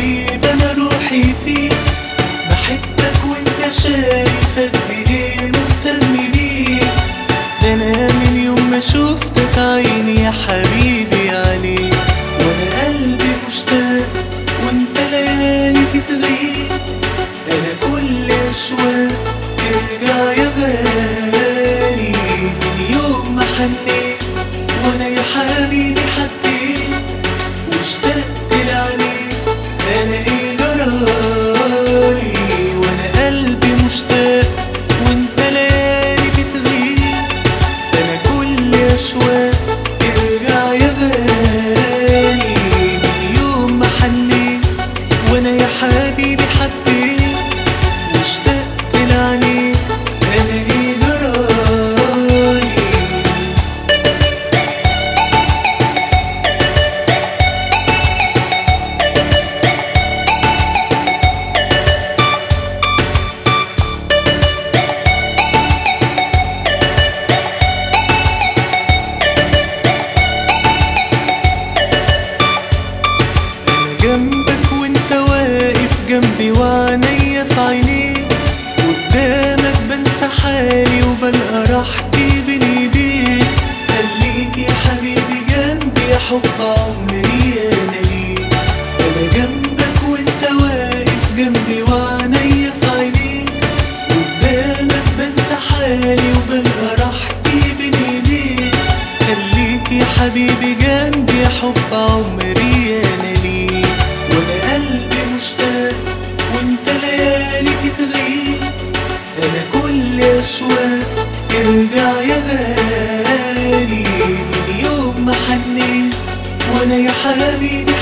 حبيبي انا روحي فيك بحبك وانت شايف قد ايه مهتم بيك ده انا من يوم ما شفتك عيني يا حبيبي عليك وانا قلبي مشتاق وانت ليالي بتغيب انا كل اشواق ارجع يا غالي من يوم ما حنيت وانا يا حبيبي حبيت واشتقت لعينيك انا ايه جرالي وانا قلبي مشتاق وانت ليالي بتغيب انا كل اشواق ارجع يا غالي من يوم ما حنيت وانا يا حبيبي حبيت واشتقت لعينيك انا ايه جرالي انا جنبك وانت واقف جنبي وعينيا في عينيك قدامك بنسى حالي وبلقى راحتي بين ايديك خليك يا حبيبي جنبي يا حب عمري انا ليك انا جنبك وانت واقف جنبي وعينيا في عينيك قدامك بنسى حالي وبلقى راحتي بين ايديك خليك يا حبيبي جنبي يا حب عمري انا ليك وانا قلبي مشتاق وانت ليالي بتغيب انا كل اشواق ارجع يا غالي من يوم ما حنيت وانا يا حبيبي